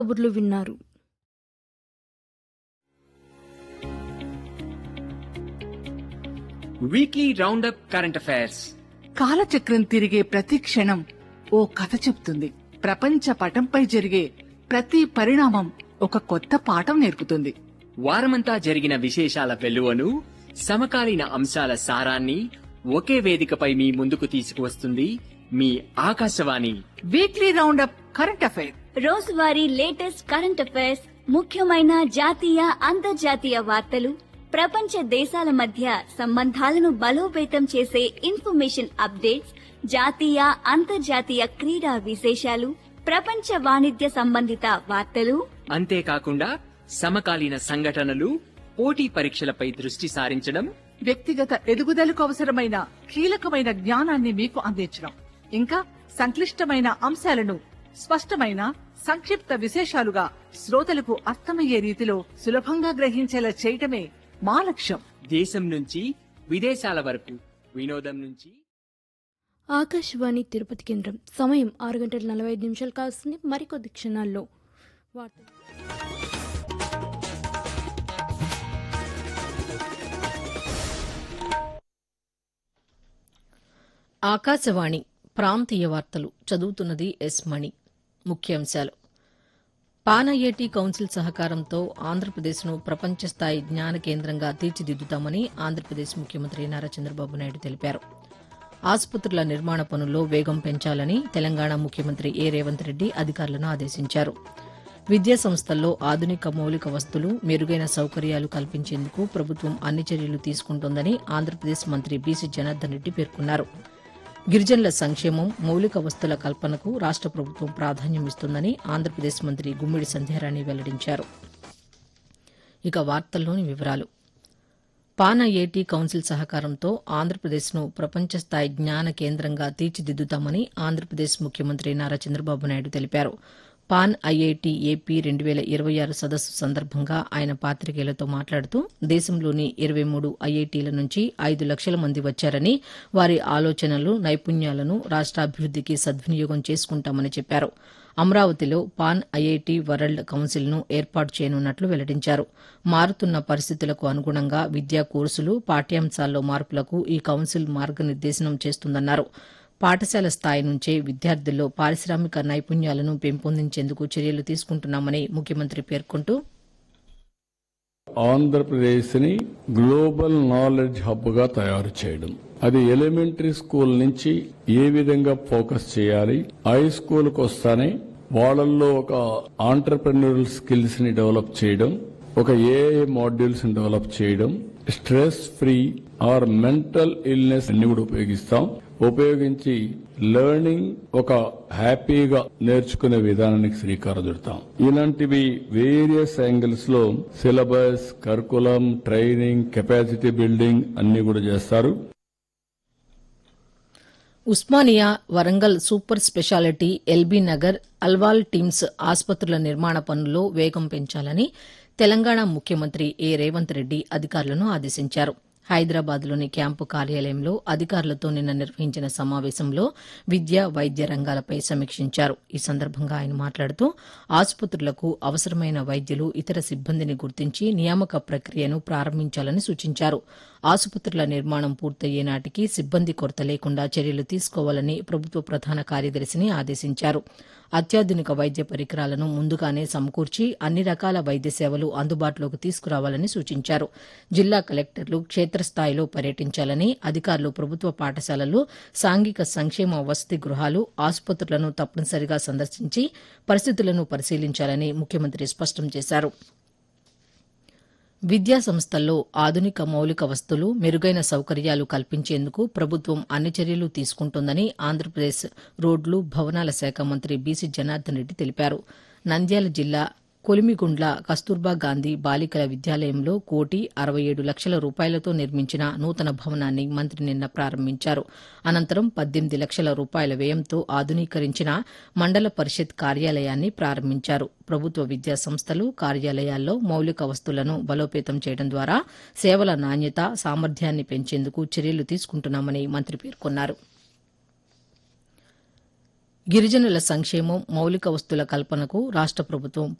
కబుర్లు విన్నారు weekly roundup current affairs కాలచక్రం తిరిగే ప్రతి క్షణం ఓ కథ చెప్తుంది ప్రపంచ పటంపై జరిగే ప్రతి పరిణామం ఒక కొత్త పాఠం నేర్పుతుంది వారమంతా జరిగిన విశేషాల వెలువను సమకాలీన అంశాల సారాన్ని ఒకే వేదికపై మీ ముందుకు తీసుకువస్తుంది మీ Akashvani weekly roundup current affair రోజువారీ లేటెస్ట్ కరెంట్ అఫైర్స్ ముఖ్యమైన జాతీయ అంతర్జాతీయ వార్తలు ప్రపంచ దేశాల మధ్య సంబంధాలను బలోపేతం చేసే ఇన్ఫర్మేషన్ అప్డేట్స్ జాతీయ అంతర్జాతీయ క్రీడా విశేషాలు ప్రపంచ వాణిజ్య సంబంధిత వార్తలు అంతేకాకుండా సమకాలీన సంఘటనలు పోటీ పరీక్షలపై దృష్టి సారించడం వ్యక్తిగత ఎదుగుదలకు అవసరమైన కీలకమైన జ్ఞానాన్ని మీకు అందించడం ఇంకా సంక్లిష్టమైన అంశాలను స్పష్టమైన సంక్షిప్త విశేషాలుగా శ్రోతలకు అర్థమయ్యే రీతిలో సులభంగా గ్రహించేలా చేయటమే మా లక్ష్యం దేశం నుంచి విదేశాల వరకు వినోదం నుంచి ఆకాశవాణి తిరుపతి కేంద్రం సమయం ఆరు గంటల నలభై ఐదు నిమిషాలు కావస్తుంది మరికొద్ది క్షణాల్లో వార్తలు ఆకాశవాణి ప్రాంతీయ వార్తలు చదువుతున్నది ఎస్ మణి ముఖ్యాంశాలు పానఐఐటి కౌన్సిల్ సహకారంతో ఆంధ్రప్రదేశ్ను ప్రపంచ స్థాయి జ్ఞాన కేంద్రంగా తీర్చిదిద్దుతామని ఆంధ్రప్రదేశ్ ముఖ్యమంత్రి నారా చంద్రబాబు నాయుడు తెలిపారు ఆసుపత్రుల నిర్మాణ పనుల్లో వేగం పెంచాలని తెలంగాణ ముఖ్యమంత్రి ఏ రేవంత్ రెడ్డి అధికారులను ఆదేశించారు విద్యా సంస్థల్లో ఆధునిక మౌలిక వస్తులు మెరుగైన సౌకర్యాలు కల్పించేందుకు ప్రభుత్వం అన్ని చర్యలు తీసుకుంటోందని ఆంధ్రప్రదేశ్ మంత్రి బీసీ జనార్దన్ రెడ్డి పేర్కొన్నారు గిరిజనుల సంక్షేమం మౌలిక వస్తుల కల్పనకు రాష్ట ప్రభుత్వం ప్రాధాన్యమిస్తుందని ఆంధ్రప్రదేశ్ మంత్రి గుమ్మిడి సంధ్యారాణి వెల్లడించారు ఇక వార్తల్లోని వివరాలు పాన్ ఐఐటి కౌన్సిల్ సహకారంతో ఆంధ్రప్రదేశ్ను ప్రపంచ స్థాయి జ్ఞాన కేంద్రంగా తీర్చిదిద్దుతామని ఆంధ్రప్రదేశ్ ముఖ్యమంత్రి నారా చంద్రబాబు నాయుడు తెలిపారు పాన్ ఐఐటి ఏపీ రెండు వేల ఇరవై ఆరు సదస్సు సందర్భంగా ఆయన పాతికేయులతో మాట్లాడుతూ దేశంలోని ఇరవై మూడు ఐఐటీల నుంచి ఐదు లక్షల మంది వచ్చారని వారి ఆలోచనలు నైపుణ్యాలను రాష్టాభివృద్దికి సద్వినియోగం చేసుకుంటామని చెప్పారు అమరావతిలో పాన్ ఐఐటి వరల్డ్ కౌన్సిల్ను ఏర్పాటు చేయనున్నట్లు వెల్లడించారు మారుతున్న పరిస్థితులకు అనుగుణంగా విద్యా కోర్సులు పాఠ్యాంశాల్లో మార్పులకు ఈ కౌన్సిల్ మార్గనిర్దేశనం చేస్తుందన్నారు పాఠశాల స్థాయి నుంచే విద్యార్థుల్లో పారిశ్రామిక నైపుణ్యాలను పెంపొందించేందుకు చర్యలు తీసుకుంటున్నామని ముఖ్యమంత్రి పేర్కొంటూ ఆంధ్రప్రదేశ్ ని గ్లోబల్ నాలెడ్జ్ హబ్ గా తయారు చేయడం అది ఎలిమెంటరీ స్కూల్ నుంచి ఏ విధంగా ఫోకస్ చేయాలి హై స్కూల్ కు వస్తానే వాళ్ళల్లో ఒక ఆంటర్ప్రెన్యూరల్ స్కిల్స్ ని డెవలప్ చేయడం ఒక ఏఐ మాడ్యూల్స్ ని డెవలప్ చేయడం stress free or mental illness అన్ని కూడా ఉపయోగిస్తాం ఉపయోగించి లెర్నింగ్ ఒక హ్యాపీగా నేర్చుకునే విధానానికి శ్రీకారం చుడతాం ఇలాంటివి వేరియస్ యాంగిల్స్ లో syllabus curriculum training capacity building అన్ని కూడా చేస్తారు Osmania Warangal super speciality LB Nagar Alwal TIMS ఆసుపత్రుల నిర్మాణ పనుల్లో వేగం పెంచాలని తెలంగాణ ముఖ్యమంత్రి ఏ రేవంత్ రెడ్డి అధికారులను ఆదేశించారు హైదరాబాద్లోని క్యాంపు కార్యాలయంలో అధికారులతో నిన్న నిర్వహించిన సమావేశంలో విద్య వైద్య రంగాలపై సమీక్షించారు ఈ సందర్భంగా ఆయన మాట్లాడుతూ ఆసుపత్రులకు అవసరమైన వైద్యులు ఇతర సిబ్బందిని గుర్తించి నియామక ప్రక్రియను ప్రారంభించాలని సూచించారు ఆసుపత్రుల నిర్మాణం పూర్తయ్యే నాటికి సిబ్బంది కొరత లేకుండా చర్యలు తీసుకోవాలని ప్రభుత్వ ప్రధాన కార్యదర్శిని ఆదేశించారు అత్యాధునిక వైద్య పరికరాలను ముందుగానే సమకూర్చి అన్ని రకాల వైద్య సేవలు అందుబాటులోకి తీసుకురావాలని సూచించారు జిల్లా కలెక్టర్లు క్షేత్రస్థాయిలో పర్యటించాలని అధికారులు ప్రభుత్వ పాఠశాలలు సాంఘిక సంక్షేమ వసతి గృహాలు ఆసుపత్రులను తప్పనిసరిగా సందర్శించి పరిస్థితులను పరిశీలించాలని ముఖ్యమంత్రి స్పష్టం చేశారు విద్యా సంస్థల్లో ఆధునిక మౌలిక వస్తువులు మెరుగైన సౌకర్యాలు కల్పించేందుకు ప్రభుత్వం అన్ని చర్యలు తీసుకుంటోందని ఆంధ్రప్రదేశ్ రోడ్లు భవనాల శాఖ మంత్రి బీసీ జనార్దన్ రెడ్డి తెలిపారు నంద్యాల జిల్లా కొలిమిగుండ్ల కస్తూర్బా గాంధీ బాలికల విద్యాలయంలో కోటి అరవై ఏడు లక్షల రూపాయలతో నిర్మించిన నూతన భవనాన్ని మంత్రి నిన్న ప్రారంభించారు అనంతరం పద్దెనిమిది లక్షల రూపాయల వ్యయంతో ఆధునీకరించిన మండల పరిషత్ కార్యాలయాన్ని ప్రారంభించారు ప్రభుత్వ విద్యా సంస్థలు కార్యాలయాల్లో మౌలిక వస్తువులను బలోపేతం చేయడం ద్వారా సేవల నాణ్యత సామర్థ్యాన్ని పెంచేందుకు చర్యలు తీసుకుంటున్నామని మంత్రి పేర్కొన్నారు గిరిజనుల సంక్షేమం మౌలిక వస్తుల కల్పనకు రాష్ట ప్రభుత్వం